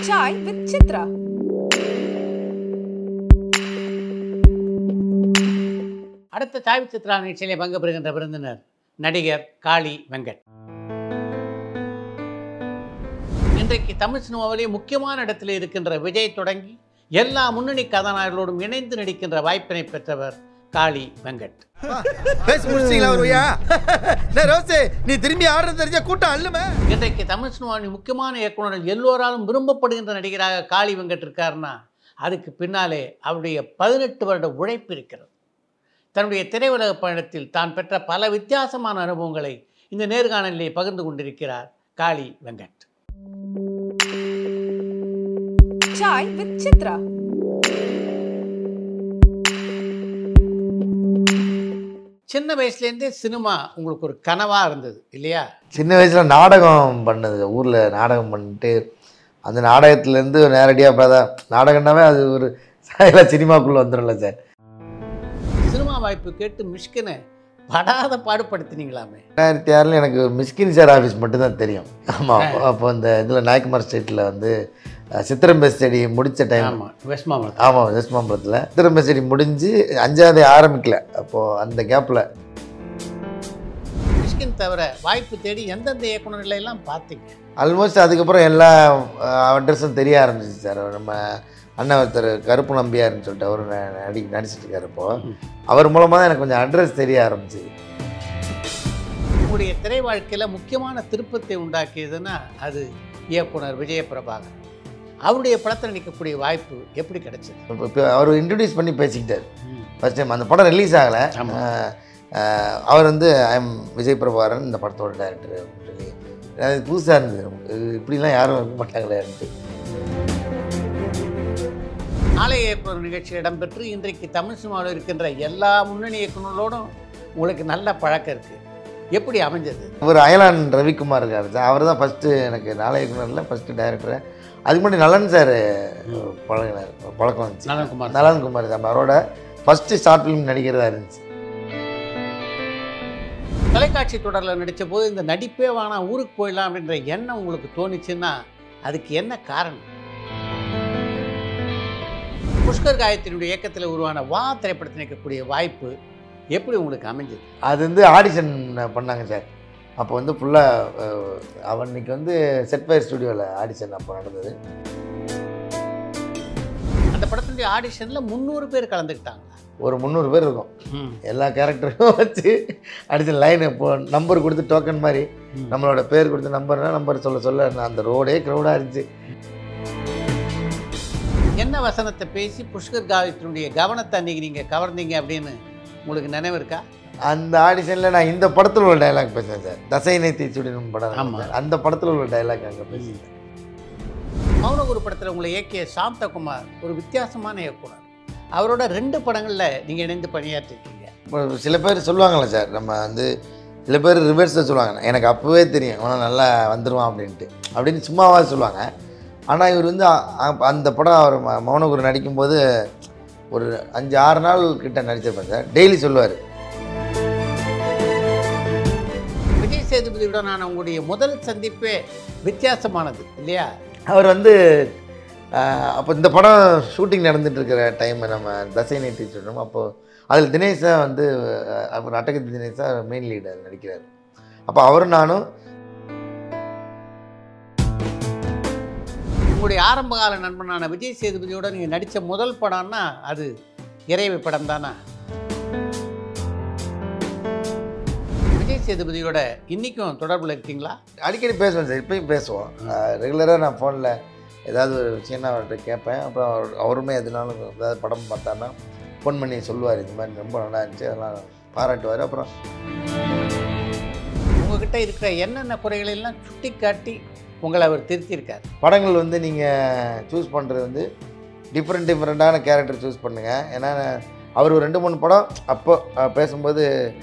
Chai with Chitra. அடுத்த சாய் சித்ரா நிகழ்ச்சியிலே பங்கு பெறுகின்ற விருந்தினர் நடிகர் காளி வெங்கட் இன்றைக்கு தமிழ் சினிமாவிலே முக்கியமான இடத்தில் இருக்கின்ற விஜய் தொடங்கி எல்லா முன்னணி கதாநாயகர்களோடும் இணைந்து நடிக்கின்ற வாய்ப்பினை பெற்றவர் காளி வெங்கட் பேசி முடிச்சிங்களா ஒருவையா நான் ரோசே நீ திரும்பி ஆடுறது தெரிஞ்ச கூட்டம் அல்லுமே இன்றைக்கு தமிழ் சினிமாவின் முக்கியமான இயக்குனர்கள் எல்லோராலும் விரும்பப்படுகின்ற நடிகராக காளி வெங்கட் இருக்காருன்னா அதுக்கு பின்னாலே அவருடைய பதினெட்டு வருட உழைப்பு இருக்கிறது தன்னுடைய திரையுலக பயணத்தில் தான் பெற்ற பல வித்தியாசமான அனுபவங்களை இந்த நேர்காணலிலே பகிர்ந்து கொண்டிருக்கிறார் காளி வெங்கட் Chai with Chitra. சின்ன வயசுலேருந்தே சினிமா உங்களுக்கு ஒரு கனவாக இருந்தது இல்லையா சின்ன வயசில் நாடகம் பண்ணது ஊரில் நாடகம் பண்ணிட்டு அந்த நாடகத்துலேருந்து நேரடியாக பார்த்தா நாடகம்னாவே அது ஒரு சாயல சினிமாக்குள்ளே வந்துடும்ல சார் சினிமா வாய்ப்பு கேட்டு மிஷ்கினை படாத பாடுபடுத்தினீங்களாமே ரெண்டாயிரத்தி ஆறில் எனக்கு மிஸ்கின் சார் ஆஃபீஸ் மட்டும்தான் தெரியும் ஆமாம் அப்போ அப்போ இந்த இதில் நாயக்குமார் ஸ்ட்ரீட்டில் வந்து அஹ், சித்திரம்பே ஸ்டடி முடித்த டைம் ஆமாம் வெஸ்ட் மாவட்டம் ஆமாம் வெஸ்ட் மாம்பலத்தில் சித்திரம்பே ஸ்டடி முடிஞ்சு அஞ்சாவது ஆரம்பிக்கல அப்போது அந்த கேப்பில் மிஷ்கின் தவிர வாய்ப்பு தேடி எந்தெந்த இயக்குனர்களை எல்லாம் பார்த்தீங்க ஆல்மோஸ்ட் அதுக்கப்புறம் எல்லா அட்ரஸும் தெரிய ஆரம்பிச்சிச்சு சார் நம்ம அண்ணன் ஒருத்தர் கருப்பு நம்பியார்னு சொல்லிட்டு அவர் ந- நடி நடிச்சிட்டு இருக்காரு இப்போ அவர் மூலமாக தான் எனக்கு கொஞ்சம் அட்ரஸ் தெரிய ஆரம்பிச்சிது உங்களுடைய திரை வாழ்க்கையில் முக்கியமான திருப்பத்தை உண்டாக்கியதுன்னா அது இயக்குனர் விஜய பிரபாகர் அவருடைய படத்தில் நடிக்கக்கூடிய வாய்ப்பு எப்படி கிடைச்சது இப்போ இப்போ அவர் இன்ட்ரடியூஸ் பண்ணி பேசிக்கிட்டார் ஃபர்ஸ்ட் டைம் அந்த படம் ரிலீஸ் ஆகலை ஆமா. அவர் வந்து ஐஎம் விஜய் பிரபாகரன் இந்த படத்தோட டேரக்டர் அப்படின்னு சொல்லி அது புதுசாக இருந்தது நமக்கு இது இப்படிலாம் யாரும் இருக்க மாட்டாங்களேன்ட்டு நாளைய இயக்குனர் நிகழ்ச்சியில் இடம்பெற்று இன்றைக்கு தமிழ் சினிமாவில் இருக்கின்ற எல்லா முன்னணி இயக்குனர்களோடும் உங்களுக்கு நல்ல பழக்கம் இருக்குது எப்படி அமைஞ்சது இவர் அயலான் ரவிக்குமார் இருக்கார் சார் அவர் தான் ஃபஸ்ட்டு எனக்கு நாளையக்குனரில் ஃபஸ்ட்டு டைரக்டர் அதுக்கு முன்னாடி நலன் சார் பழகினார் பழக்கம் வந்துச்சு நலன்குமார் நலன்குமார் சார் அவரோட ஃபஸ்ட்டு ஷார்ட் ஃபிலிம் நடிக்கிறதா இருந்துச்சு தொலைக்காட்சி தொடரில் நடித்த போது இந்த நடிப்பே வேணாம் ஊருக்கு போயிடலாம் அப்படின்ற எண்ணம் உங்களுக்கு தோணுச்சுன்னா அதுக்கு என்ன காரணம் புஷ்கர் காயத்தினுடைய இயக்கத்தில் உருவான வா திரைப்படத்தில் நிற்கக்கூடிய வாய்ப்பு எப்படி உங்களுக்கு அமைஞ்சது அது வந்து ஆடிஷன் பண்ணாங்க சார் அப்போ வந்து ஃபுல்லாக அவன்னைக்கு வந்து செட் ஃபயர் ஸ்டுடியோவில் ஆடிஷன் அப்போ நடந்தது அந்த படத்தினுடைய ஆடிஷனில் முந்நூறு பேர் கலந்துக்கிட்டாங்களா ஒரு முந்நூறு பேர் இருக்கும் எல்லா கேரக்டரும் வச்சு ஆடிஷன் லைன் இப்போ நம்பர் கொடுத்து டோக்கன் மாதிரி ம். நம்மளோட பேர் கொடுத்து நம்பர்னா நம்பர் சொல்ல சொல்ல நான் அந்த ரோடே க்ரௌடாக இருந்துச்சு என்ன வசனத்தை பேசி புஷ்கர் காயத்தினுடைய கவனத்தை அன்னைக்கு நீங்கள் கவர்ந்தீங்க அப்படின்னு உங்களுக்கு நினைவு இருக்கா அந்த ஆடிஷனில் நான் இந்த படத்தில் உள்ள டைலாக் பேசுகிறேன் சார் தசைனை தீச்சுடினும் படம் ஆமா. இருக்கு சார். அந்த படத்தில் உள்ள டைலாக் அங்கே பேசியிருக்கேன் மௌனகுரு படத்தில் உங்களை இயக்கிய சாந்தகுமார் ஒரு வித்தியாசமான இயக்குனர் அவரோட ரெண்டு படங்களில் நீங்கள் இணைந்து பணியாற்றிருக்கீங்க இப்போ சில பேர் சொல்லுவாங்கள்ல சார் நம்ம வந்து சில பேர் ரிவர்ஸில் சொல்லுவாங்க எனக்கு அப்போவே தெரியும் அவனை நல்லா வந்துடுவான் அப்படின்ட்டு அப்படின்னு சும்மாவா சொல்லுவாங்க ஆனால் இவர் வந்து அ- அ- அந்த படம் அவர் ம- மௌனகுரு நடிக்கும்போது ஒரு அஞ்சு ஆறு நாள் கிட்ட நடிச்சிருப்பேன் சார் டெய்லி சொல்லுவார் விஜய் சேதுபதியுடனான உங்களுடைய முதல் சந்திப்பே வித்தியாசமானது இல்லையா அவர் வந்து ஆஹ், அப்போ இந்த படம் ஷூட்டிங் நடந்துட்டு இருக்கிற டைம் நம்ம தசை நீட்டி சொல்கிறோம் அப்போது அதில் தினேஷா வந்து ஆஹ், அவர் அட்டகத்தி தினேஷா மெயின் லீடர் நடிக்கிறார் அப்போ அவரும் நானும் உங்களுடைய ஆரம்பகால நண்பனான விஜய் சேதுபதியோட நீங்கள் நடித்த முதல் படம்னா அது இறைவி படம் தானா விஜய் சேதுபதியோட இன்னைக்கும் தொடர்பில் இருக்கீங்களா அடிக்கடி பேசுவேன் சார் இப்பயும் பேசுவோம் ரெகுலராக நான் ஃபோனில் ஏதாவது ஒரு விஷயம் நான் அவர்கிட்ட கேட்பேன் அப்புறம் அவர் அவருமே எதுனாலும் ஏதாவது படம் பார்த்தான்னா ஃபோன் பண்ணி சொல்லுவார் இந்த மாதிரி ரொம்ப நல்லா இருந்துச்சு அதெல்லாம் பாராட்டுவார் அப்புறம் உங்ககிட்ட இருக்கிற என்னென்ன குறைகளை எல்லாம் சுட்டி காட்டி உங்களை அவர் திருத்தியிருக்கார் படங்கள் வந்து நீங்கள் சூஸ் பண்ணுறது வந்து டிஃப்ரெண்ட் டிஃப்ரெண்ட்டான கேரக்டர் சூஸ் பண்ணுங்கள் ஏன்னா அவர் ஒரு ரெண்டு மூணு படம் அப்போ அஹ், பேசும்போது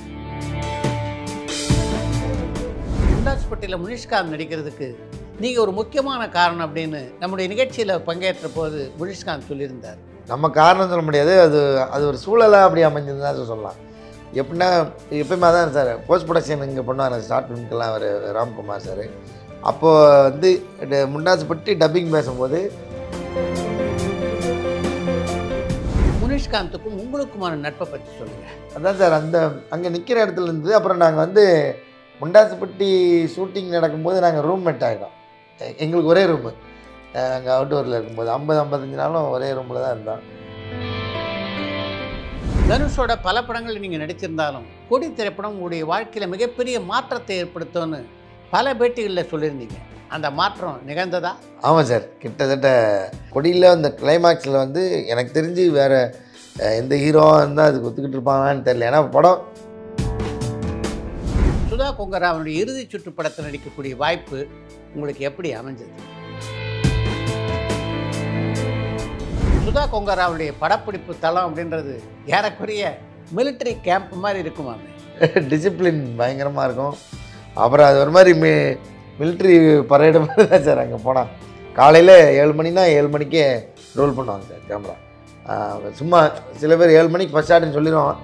குண்டாஸ்பட்டியில் முனிஷ்காந்த் நடிக்கிறதுக்கு நீங்கள் ஒரு முக்கியமான காரணம் அப்படின்னு நம்முடைய நிகழ்ச்சியில் பங்கேற்ற போது முனிஷ்காந்த் சொல்லியிருந்தார் நம்ம காரணம் சொல்ல முடியாது அது அது ஒரு சூழலாக அப்படி அமைஞ்சதுன்னு தான் சொல்லலாம் எப்படின்னா எப்பயுமே அதான் சார் போஸ்ட் ப்ரொடக்ஷன் இங்கே பண்ணுவார் ஷார்ட் ஃபிலிம்க்கெல்லாம் அவர் ராம்குமார் சார் அப்போது வந்து ட- முண்டாசு பற்றி டப்பிங் பேசும்போது முனிஷ்காந்துக்கும் உங்களுக்குமான நட்பை பற்றி சொல்லுங்கள் அதான் சார் அந்த அங்கே நிற்கிற இடத்துல இருந்து அப்புறம் நாங்கள் வந்து முண்டாசுப்பட்டி ஷூட்டிங் நடக்கும்போது நாங்கள் ரூம்மேட் ஆகிட்டோம் எங்களுக்கு ஒரே ரூமு அங்கே அவுட்டோரில் இருக்கும்போது ஐம்பது ஐம்பத்தஞ்சு நாளும் ஒரே ரூமில் தான் இருந்தோம் தனுஷோட பல படங்களில் நீங்கள் நடிச்சிருந்தாலும் கொடி திரைப்படம் உங்களுடைய வாழ்க்கையில் மிகப்பெரிய மாற்றத்தை ஏற்படுத்தும்னு பல பேட்டிகளில் சொல்லியிருந்தீங்க அந்த மாற்றம் நிகழ்ந்ததா ஆமாம் சார் கிட்டத்தட்ட கொடியில் அந்த கிளைமாக்ஸில் வந்து எனக்கு தெரிஞ்சு வேறு எந்த ஹீரோவாக இருந்தால் அதுக்கு ஒத்துக்கிட்டு இருப்பாங்களான்னு தெரியல ஏன்னா படம் சுதா கொங்கரா அவனுடைய இறுதி சுற்று படத்தில் நடிக்கக்கூடிய வாய்ப்பு உங்களுக்கு எப்படி அமைஞ்சது சுதா கொங்கராவுடைய படப்பிடிப்பு தளம் அப்படின்றது ஏறக்குறைய மிலிட்டரி கேம்ப் மாதிரி இருக்குமாமே டிசிப்ளின் பயங்கரமாக இருக்கும் அப்புறம் அது ஒரு மாதிரி மி மிலிட்ரி பரேடு மாதிரி தான் சார் அங்கே போனால் காலையில் ஏழு மணினா ஏழு மணிக்கே ரோல் பண்ணுவாங்க சார் கேமரா சும்மா சில பேர் ஏழு மணிக்கு ஃபஸ்ட் ஷாட்னு சொல்லிடுவான்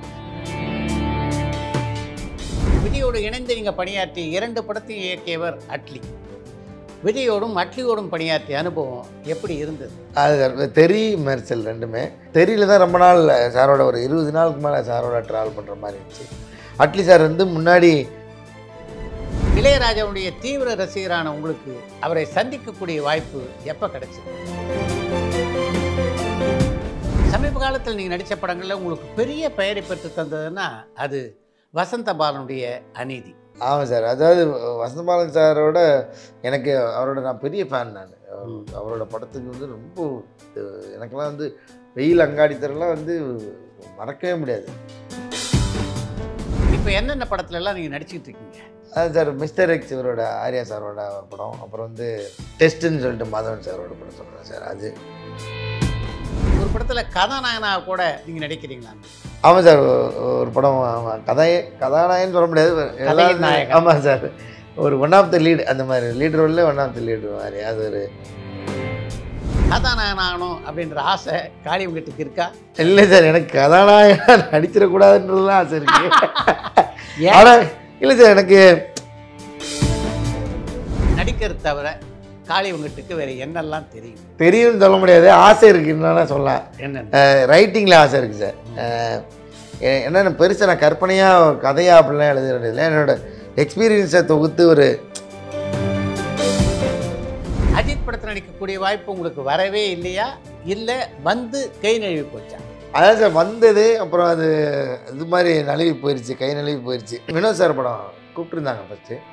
விஜயோடு இணைந்து நீங்கள் பணியாற்றி இரண்டு படத்தையும் இயக்கியவர் அட்லி விஜயோடும் அட்லியோடும் பணியாற்றிய அனுபவம் எப்படி இருந்தது அது தெரி மெர்சல் ரெண்டுமே தெரியில தான் ரொம்ப நாள் சாரோட ஒரு இருபது நாளுக்கு மேலே சாரோட ட்ராவல் பண்ணுற மாதிரி இருந்துச்சு அட்லி சார் வந்து முன்னாடி இளையராஜாவுடைய தீவிர ரசிகரான உங்களுக்கு அவரை சந்திக்கக்கூடிய வாய்ப்பு எப்போ கிடைச்சது சமீப காலத்தில் நீங்கள் நடித்த படங்களில் உங்களுக்கு பெரிய பெயரை பெற்று தந்ததுன்னா அது வசந்த பாலனுடைய அநீதி ஆமாம் சார் அதாவது வசந்தபாலன் சாரோட எனக்கு அவரோட நான் பெரிய ஃபேன் நான் அவரோட படத்துக்கு வந்து ரொம்ப அஹ், எனக்கெல்லாம் வந்து வெயில் அங்காடி தரலாம் வந்து மறக்கவே முடியாது இப்போ என்னென்ன படத்துல எல்லாம் நீங்கள் நடிச்சுக்கிட்டு இருக்கீங்க அது சார் மிஸ்டர் எக்ஸ் இவரோட ஆர்யா சாரோட படம் அப்புறம் வந்து டெஸ்ட்டுன்னு சொல்லிட்டு மாதவன் சாரோட படம் சொல்கிறேன் சார் அது ஒரு படத்தில் கதாநாயகனாக கூட நீங்கள் நடிக்கிறீங்களா ஆமாம் சார் ஒரு படம் ஆமா, கதையே கதாநாயகன்னு சொல்ல முடியாது கதையின் நாயகன். ஆமாம் சார் ஒரு ஒன் ஆஃப் த லீடு அந்த மாதிரி லீட் ரோலில் ஒன் ஆஃப் த லீடு மாதிரி அது ஒரு கதாநாயகன் ஆகணும் அப்படின்ற ஆசை காளியவங்கத்துக்கு இருக்கா இல்லை சார் எனக்கு கதாநாயகன் நடிச்சிடக்கூடாதுன்றதுலாம் ஆசை இருக்கு ஏன்? ஆனால் இல்லை சார் எனக்கு நடிக்கிறது தவிர காளியவங்கத்துக்கு வேற என்னெல்லாம் தெரியும் தெரியும்னு சொல்ல முடியாது ஆசை இருக்குன்னு சொல்லலாம் என்னென்ன ரைட்டிங்கில் ஆசை இருக்குது சார் அஹ், எ- என்னென்ன பெருசாக நான் கற்பனையாக கதையாக அப்படிலாம் எழுதுறது இல்லை என்னோட எக்ஸ்பீரியன்ஸை தொகுத்து ஒரு அஜித் படத்தில் நடிக்கக்கூடிய வாய்ப்பு உங்களுக்கு வரவே இல்லையா இல்லை வந்து கை நழுவி போச்சா அதான் சார் வந்தது அப்புறம் அது இது மாதிரி நழுவி போயிடுச்சு கை நழுவி போயிடுச்சு வினோத் சார் படம் கூப்பிட்டுருந்தாங்க ஃபஸ்ட்டு